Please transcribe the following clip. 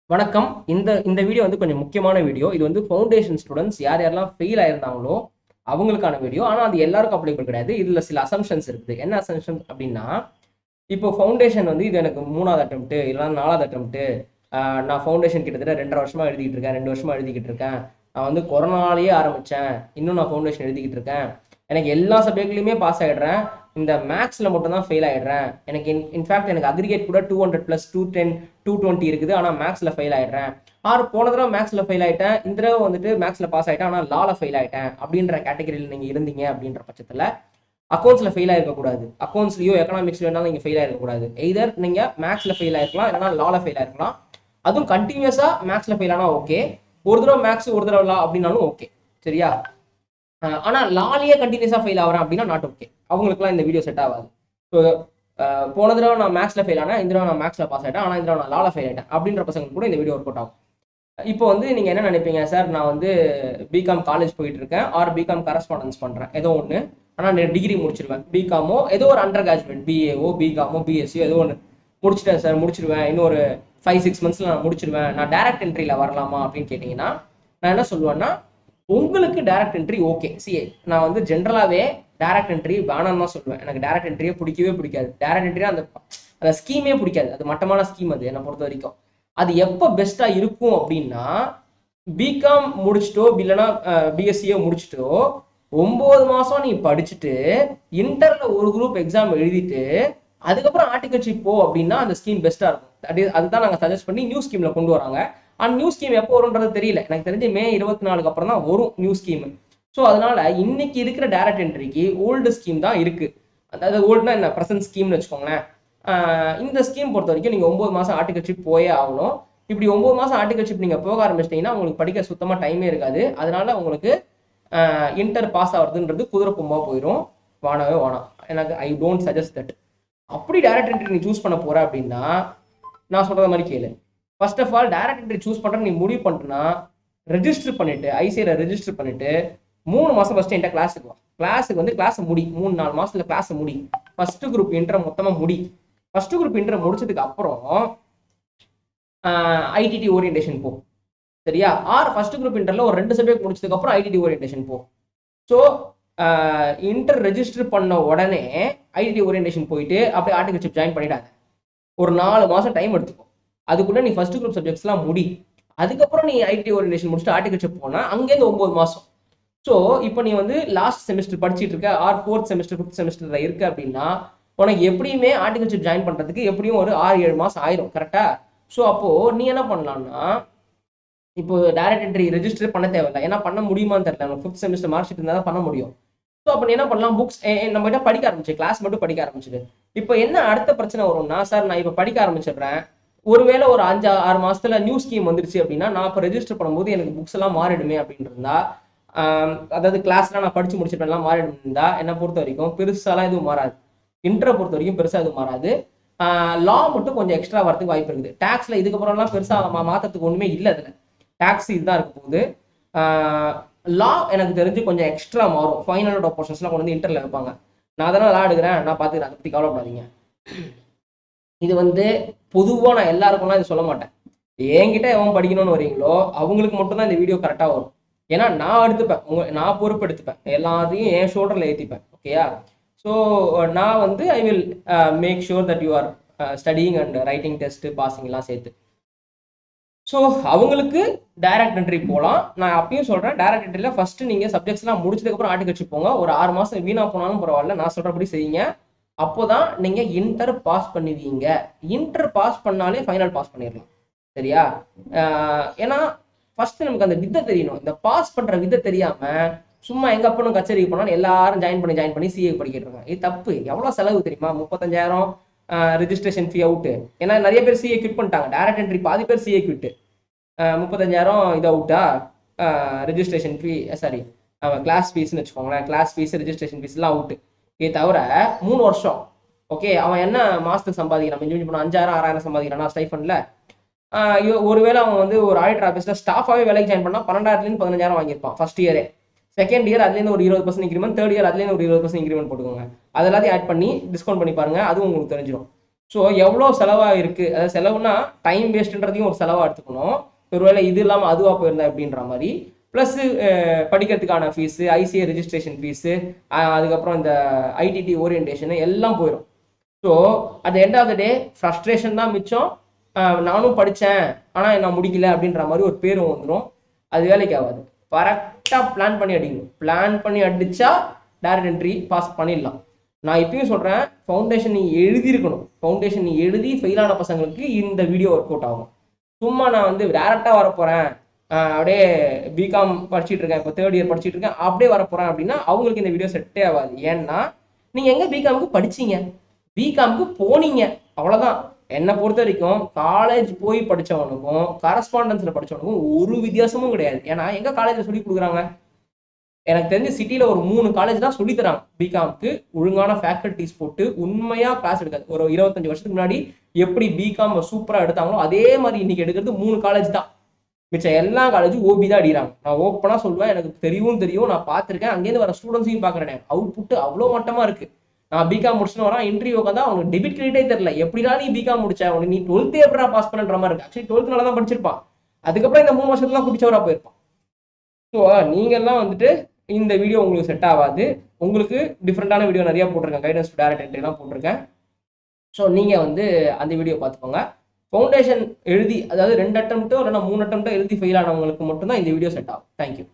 வணக்கம் இந்த இந்த வீடியோ வந்து கொஞ்சம் முக்கியமான வீடியோ இது வந்து ஃபவுண்டேஷன் ஸ்டூடெண்ட்ஸ் யார் யாரெல்லாம் ஃபெயில் ஆயிருந்தாங்களோ அவங்களுக்கான வீடியோ ஆனால் அது எல்லாருக்கும் அப்ளிகபிள் கிடையாது இதில் சில அசம்ஷன்ஸ் இருக்குது என்ன அசம்ஷன் அப்படின்னா இப்போ ஃபவுண்டேஷன் வந்து இது எனக்கு மூணாவது அட்டம்ப்ட்டு இல்லைனா நாலாவது அட்டம்ப்ட்டு நான் ஃபவுண்டேஷன் கிட்டத்தட்ட ரெண்டரை வருஷமா எழுதிக்கிட்டு இருக்கேன் ரெண்டு வருஷமா எழுதிக்கிட்டு இருக்கேன் நான் வந்து கொரோனாலேயே ஆரம்பித்தேன் இன்னும் நான் ஃபவுண்டேஷன் எழுதிக்கிட்டு இருக்கேன் எனக்கு எல்லா சப்ஜெக்ட்லையுமே பாஸ் ஆகிடுறேன் இந்த மேக்ஸில் மட்டும் தான் ஃபெயில் ஆகிடுறேன் எனக்கு இன் இன்ஃபேக்ட் எனக்கு அக்ரிகேட் கூட two hundred plus two ten two twenty இருக்குது ஆனால் மேக்ஸில் ஃபெயில் ஆகிடுறேன் ஆறு போன தடவை மேக்ஸில் ஃபெயில் ஆகிட்டேன் இந்த தடவை வந்துட்டு மேக்ஸில் பாஸ் ஆகிட்டேன் ஆனால் லால ஃபெயில் ஆகிட்டேன் அப்படின்ற கேட்டகரியில் நீங்கள் இருந்தீங்க அப்படின்ற பட்சத்தில் அக்கௌண்ட்ஸில் ஃபெயில் ஆயிருக்கக்கூடாது அக்கௌண்ட்ஸ்லையோ எக்கனாமிக்ஸ்லையோ வேணாலும் நீங்கள் ஃபெயில் ஆயிருக்கக்கூடாது எய்தர் நீங்கள் மேக்ஸில் ஃபெயில் ஆயிருக்கலாம் இல்லைனா லால ஃபெயில் ஆயிருக்கலாம் அதுவும் கண்டினியூஸாக மேக்ஸில் ஃபெயில் ஆனால் ஓகே ஒரு தடவை மேக்ஸ் ஒரு தடவை லா அப்படின்னாலும் ஓகே சரியா அஹ் ஆனா லாலியே கண்டினியூஸா ஃபெயில் ஆகிறேன் அப்படின்னா நாட் ஓகே அவங்களுக்குலாம் இந்த வீடியோ செட் ஆகாது ஸோ போன தடவை நான் மேக்ஸ்ல ஃபெயில் ஆனேன் இந்த தடவை நான் மேக்ஸ்ல பாஸ் ஆயிட்டேன் ஆனால் இந்த தடவை நான் லால ஃபெயில் ஆயிட்டேன் அப்படின்ற பசங்களுக்கு கூட இந்த வீடியோ ஒர்க் அவுட் ஆகும் இப்போ வந்து நீங்க என்ன நினைப்பீங்க சார் நான் வந்து பிகாம் காலேஜ் போயிட்டு இருக்கேன் ஆர் பிகாம் கரஸ்பாண்டன்ஸ் பண்றேன் ஏதோ ஒன்று ஆனால் டிகிரி முடிச்சிருவேன் பிகாமோ ஏதோ ஒரு அண்டர் கிராஜுவேட் பிஏஓ பிகாமோ பிஎஸ்சியோ ஏதோ ஒன்று முடிச்சிட்டேன் சார் முடிச்சிருவேன் இன்னும் ஒரு ஃபைவ் சிக்ஸ் மந்த்ஸ்ல நான் முடிச்சிருவேன் நான் டேரக்ட் என்ட்ரியில் வரலாமா அப்படின்னு கேட்டிங்கன்னா நான் என்ன சொல்லுவேன்னா உங்களுக்கு டேரக்ட் என்ட்ரி ஓகே சி நான் வந்து ஜென்ரலாகவே டேரக்ட் என்ட்ரி வேணாம்னு தான் சொல்லுவேன் எனக்கு டேரக்ட் என்ட்ரியே பிடிக்கவே பிடிக்காது டேரக்ட் என்ட்ரி அந்த அந்த ஸ்கீமே பிடிக்காது அது மட்டமான ஸ்கீம் அது என்னை பொறுத்த வரைக்கும் அது எப்போ பெஸ்ட்டாக இருக்கும் அப்படின்னா பிகாம் முடிச்சிட்டோ இல்லைன்னா பிஎஸ்சியோ முடிச்சிட்டோ ஒன்பது மாசம் நீ படிச்சுட்டு இன்டர்ல ஒரு குரூப் எக்ஸாம் எழுதிட்டு அதுக்கப்புறம் ஆர்டிகல்ஷிப் போ அப்படின்னா அந்த ஸ்கீம் பெஸ்ட்டாக இருக்கும் அது அதுதான் நாங்கள் சஜஸ்ட் பண்ணி நியூ ஸ்கீம்ல கொண்டு வராங்க அந்த நியூ ஸ்கீம் எப்போ வரும்ன்றது தெரியல எனக்கு தெரிஞ்சு மே இருபத்தி நாலுக்கு அப்புறம் தான் வரும் நியூ ஸ்கீம் ஸோ அதனால இன்னைக்கு இருக்கிற டேரக்ட் என்ட்ரிக்கு ஓல்டு ஸ்கீம் தான் இருக்கு அதாவது ஓல்டுனா என்ன ப்ரெசன்ட் ஸ்கீம்னு வச்சுக்கோங்களேன் ஆஹ் இந்த ஸ்கீம் பொறுத்த வரைக்கும் நீங்கள் ஒம்பது மாதம் ஆர்டிகல்ஷிப் போயே ஆகணும் இப்படி ஒம்பது மாதம் ஆர்டிகல்ஷிப் நீங்கள் போக ஆரம்பிச்சிட்டிங்கன்னா உங்களுக்கு படிக்க சுத்தமாக டைமே இருக்காது அதனால உங்களுக்கு இன்டர் பாஸ் ஆகிறதுன்றது குதிரை கும்பா போயிடும் வானவே வானம் எனக்கு ஐ டோன்ட் சஜஸ்ட் தட் அப்படி டேரக்ட் என்ட்ரி நீ சூஸ் பண்ண போற அப்படின்னா நான் சொல்ற மாதிரி கேளு first of all direct entry choose பண்ற நீ முடிவு பண்ணிட்டுனா ரெஜிஸ்டர் பண்ணிட்டு ஐசிஐல ரெஜிஸ்டர் பண்ணிட்டு மூணு மாசம் ஃபர்ஸ்ட் என்கிட்ட கிளாஸுக்கு வா கிளாஸுக்கு வந்து கிளாஸ் முடி மூணு நாலு மாசத்துல கிளாஸ் முடி ஃபர்ஸ்ட் குரூப் இன்டர் மொத்தமா முடி ஃபர்ஸ்ட் குரூப் இன்டர் முடிச்சதுக்கு அப்புறம் ஐடிடி ஓரியன்டேஷன் போ சரியா ஆர் ஃபர்ஸ்ட் குரூப் இன்டர்ல ஒரு ரெண்டு சப்ஜெக்ட் முடிச்சதுக்கு அப்புறம் ஐடிடி ஓரியன்டேஷன் போ ஸோ இன்டர் ரெஜிஸ்டர் பண்ண உடனே ஐடிடி ஓரியன்டேஷன் போயிட்டு அப்படியே ஆர்டிகல்ஷிப் ஜாயின் பண்ணிடாத ஒரு நாலு மாசம் டைம் எடுத்துக்கும் அதுக்குள்ள நீ ஃபர்ஸ்ட் குரூப் சப்ஜெக்ட்ஸ்லாம் முடி அதுக்கப்புறம் நீ ஐடி ஓரியன்டேஷன் முடிச்சுட்டு ஆர்டிகல்ஷிப் போனா அங்கேருந்து ஒன்பது மாசம் ஸோ இப்போ நீ வந்து லாஸ்ட் செமிஸ்டர் படிச்சிட்டு இருக்க ஆர் ஃபோர்த் செமிஸ்டர் ஃபிஃப்த் செமிஸ்டர்ல இருக்க அப்படின்னா உனக்கு எப்படியுமே ஆர்டிகல்ஷிப் ஜாயின் பண்றதுக்கு எப்படியும் ஒரு ஆறு ஏழு மாசம் ஆயிரும் கரெக்டா ஸோ அப்போ நீ என்ன பண்ணலாம்னா இப்போ டேரக்ட் என்ட்ரி ரெஜிஸ்டர் பண்ண தேவையில்லை ஏன்னா பண்ண முடியுமான்னு தெரியல ஃபிஃப்த் செமிஸ்டர் மார்க் ஷீட் இருந்தால் தான் பண்ண முடியும் ஸோ அப்போ நீ என்ன பண்ணலாம் புக்ஸ் நம்ம கிட்ட படிக்க ஆரம்பிச்சு கிளாஸ் மட்டும் படிக்க ஆரம்பிச்சிடு இப்போ என்ன அடுத்த பிரச்சனை வரும்னா சார் நான் இப்போ படிக்க ஆரம்பிச்சிடுறேன் ஒருவேளை ஒரு அஞ்சு ஆறு மாசத்துல நியூ ஸ்கீம் வந்துருச்சு அப்படின்னா நான் இப்போ ரெஜிஸ்டர் பண்ணும்போது எனக்கு புக்ஸ் எல்லாம் மாறிடுமே அப்படின்னு இருந்தா அதாவது கிளாஸ்லாம் நான் படிச்சு முடிச்சிட்டேன்லாம் மாறிடும் இருந்தா என்னை பொறுத்த வரைக்கும் பெருசாலாம் எதுவும் மாறாது இன்டரை பொறுத்த வரைக்கும் பெருசா எதுவும் மாறாது லா மட்டும் கொஞ்சம் எக்ஸ்ட்ரா வரதுக்கு வாய்ப்பு இருக்குது டேக்ஸ்ல இதுக்கப்புறம்லாம் பெருசா மாற்றத்துக்கு ஒண்ணுமே இல்லை அதுல டேக்ஸ் இதுதான் இருக்க போகுது லா எனக்கு தெரிஞ்சு கொஞ்சம் எக்ஸ்ட்ரா மாறும் ஃபைனலோட போர்ஷன்ஸ்லாம் கொண்டு வந்து இன்டர்ல வைப்பாங்க நான் அதெல்லாம் லா எடுக்கிறேன் நான் பார்த்துக்கிறேன் அதை பற்றி கவலைப்படாதீங்க இது வந்து பொதுவாக நான் எல்லாருக்கும்லாம் இது சொல்ல மாட்டேன் என்கிட்ட எவன் படிக்கணும்னு வரீங்களோ அவங்களுக்கு மட்டும்தான் இந்த வீடியோ கரெக்டாக வரும் ஏன்னா நான் எடுத்துப்பேன் உங்க நான் பொறுப்பு எடுத்துப்பேன் எல்லாத்தையும் என் ஷோல்டரில் ஏற்றிப்பேன் ஓகேயா ஸோ நான் வந்து I will make sure that you are studying and writing test பாசிங்லாம் சேர்த்து ஸோ அவங்களுக்கு டைரக்ட் என்ட்ரி போகலாம் நான் அப்பயும் சொல்கிறேன் டைரக்ட் என்ட்ரியில் ஃபர்ஸ்ட் நீங்கள் சப்ஜெக்ட்ஸ்லாம் முடிச்சதுக்கப்புறம் ஆர்டிகல்ஷிப் போங்க ஒரு ஆறு மாதம் வீணாக போனாலும் பரவாயில்ல நான் சொல்கிறபடி செய்யுங்க அப்போதான் நீங்கள் இன்டர் பாஸ் பண்ணுவீங்க இன்டர் பாஸ் பண்ணாலே ஃபைனல் பாஸ் பண்ணிடலாம் சரியா ஏன்னா ஃபர்ஸ்ட் நமக்கு அந்த வித்தை தெரியணும் இந்த பாஸ் பண்ணுற வித்தை தெரியாம சும்மா எங்க அப்பனும் கச்சேரிக்கு போனாலும் எல்லாரும் ஜாயின் பண்ணி ஜாயின் பண்ணி சிஏ படிக்கிட்டு இருக்காங்க இது தப்பு எவ்வளோ செலவு தெரியுமா முப்பத்தஞ்சாயிரம் ரிஜிஸ்ட்ரேஷன் ஃபீ அவுட்டு ஏன்னா நிறைய பேர் சிஏ கிட் பண்ணிட்டாங்க டேரக்ட் என்ட்ரி பாதி பேர் சிஏ கிட்டு முப்பத்தஞ்சாயிரம் இது அவுட்டா ரிஜிஸ்ட்ரேஷன் ஃபீ சாரி கிளாஸ் ஃபீஸ்னு வச்சுக்கோங்களேன் கிளாஸ் ஃபீஸ் ரிஜிஸ்ட்ரேஷன் ஃபீஸ்லாம் அவுட்டு இது தவிர மூணு வருஷம் ஓகே அவன் என்ன மாசத்துக்கு சம்பாதிக்கிறான் மிஞ்சி மிஞ்சி போனால் அஞ்சாயிரம் ஆறாயிரம் சம்பாதிக்கிறானா ஸ்டைஃபன்ல ஒருவேளை அவன் வந்து ஒரு ஆடிட்டர் ஆஃபீஸில் ஸ்டாஃபாகவே வேலைக்கு ஜாயின் பண்ணால் பன்னெண்டாயிரத்துலேருந்து பதினஞ்சாயிரம் வாங்கியிருப்பான் ஃபர்ஸ்ட் இயரே செகண்ட் இயர் அதுலேருந்து ஒரு இருபது பர்சன்ட் இன்க்ரிமெண்ட் தேர்ட் இயர் அதுலேருந்து ஒரு இருபது பர்சன்ட் இன்க்ரிமெண்ட் போட்டுக்கோங்க அது எல்லாத்தையும் ஆட் பண்ணி டிஸ்கவுண்ட் பண்ணி பாருங்க அதுவும் உங்களுக்கு தெரிஞ்சிடும் ஸோ எவ்வளோ செலவாக இருக்குது அதாவது செலவுனா டைம் வேஸ்ட்டுன்றதையும் ஒரு செலவாக எடுத்துக்கணும் ஒருவேளை இது இல்லாமல் அதுவாக போயிருந்தா அப்படின்ற மாதிரி ப்ளஸ் படிக்கிறதுக்கான ஃபீஸு ஐசிஐ ரெஜிஸ்ட்ரேஷன் ஃபீஸு அதுக்கப்புறம் இந்த ஐடிடி ஓரியன்டேஷனு எல்லாம் போயிடும் so at end of the day frustration தான் மிச்சம் அஹ் நானும் படித்தேன் ஆனால் நான் முடிக்கல அப்படின்ற மாதிரி ஒரு பேரும் வந்துடும் அது வேலைக்கு ஆகாது கரெக்டாக பிளான் பண்ணி அடிக்கணும் பிளான் பண்ணி அடிச்சா டேரக்ட் என்ட்ரி பாஸ் பண்ணிடலாம் நான் இப்பயும் சொல்கிறேன் ஃபவுண்டேஷன் நீ எழுதியிருக்கணும் ஃபவுண்டேஷன் நீ எழுதி ஃபெயிலான பசங்களுக்கு இந்த வீடியோ ஒர்க் அவுட் ஆகும் சும்மா நான் வந்து டேரெக்டாக வரப்போகிறேன் அப்படியே பிகாம் படிச்சிட்டு இருக்கேன் இப்போ தேர்ட் இயர் படிச்சிட்டு இருக்கேன் அப்படியே வரப்போகிறேன் அப்படின்னா அவங்களுக்கு இந்த வீடியோ செட்டே ஆகாது ஏன்னா நீங்கள் எங்கே பிகாமுக்கு படிச்சீங்க பிகாமுக்கு போனீங்க அவ்வளோதான் என்னை பொறுத்த வரைக்கும் காலேஜ் போய் படிச்சவனுக்கும் கரஸ்பாண்டன்ஸில் படிச்சவனுக்கும் ஒரு வித்தியாசமும் கிடையாது ஏன்னா எங்க காலேஜில் சொல்லி கொடுக்குறாங்க எனக்கு தெரிஞ்ச சிட்டியில் ஒரு மூணு காலேஜ் தான் சொல்லி தராங்க பிகாம்க்கு ஒழுங்கான ஃபேக்கல்ட்டிஸ் போட்டு உண்மையாக கிளாஸ் எடுக்காது ஒரு இருபத்தஞ்சு வருஷத்துக்கு முன்னாடி எப்படி பிகாம் சூப்பராக எடுத்தாங்களோ அதே மாதிரி இன்னைக்கு எடுக்கிறது மூணு காலேஜ் தான் மிச்சம் எல்லா காலேஜும் ஓபி தான் அடிக்கிறாங்க நான் ஓப்பனாக சொல்லுவேன் எனக்கு தெரியும் தெரியும் நான் பார்த்துருக்கேன் அங்கேருந்து வர ஸ்டூடெண்ட்ஸையும் பார்க்குறேன் அவுட்புட் அவ்வளோ மட்டமாக இருக்கு நான் பிகாம் முடிச்சுன்னு வரேன் இன்டர்வியூ உட்காந்தா அவனுக்கு டெபிட் கிரெடிட்டே தெரியல எப்படிடா நீ பிகாம் முடிச்ச உனக்கு நீ டுவெல்த்தே எப்படா பாஸ் பண்ணுற மாதிரி இருக்கு ஆக்சுவலி டுவெல்த் நல்லா தான் படிச்சிருப்பான் அதுக்கப்புறம் இந்த மூணு வருஷத்துலாம் குடிச்சவரா போயிருப்பான் ஸோ நீங்கள்லாம் வந்துட்டு இந்த வீடியோ உங்களுக்கு செட் ஆகாது உங்களுக்கு டிஃப்ரெண்டான வீடியோ நிறைய போட்டிருக்கேன் கைடன்ஸ் டு டேரக்ட் என்ட்ரிலாம் போட்டிருக்கேன் ஸோ நீங்கள் வந்து அந்த வீடியோ பார்த்துக்கோங்க ஃபவுண்டேஷன் எழுதி அதாவது ரெண்டு அட்டம்ப்ட்டோ இல்லைன்னா மூணு அட்டம்ப்ட்டோ எழுதி ஃபெயில் ஆனவங்களுக்கு மட்டும்தான் இந்த வீடியோ செட் ஆகும் தேங்க்யூ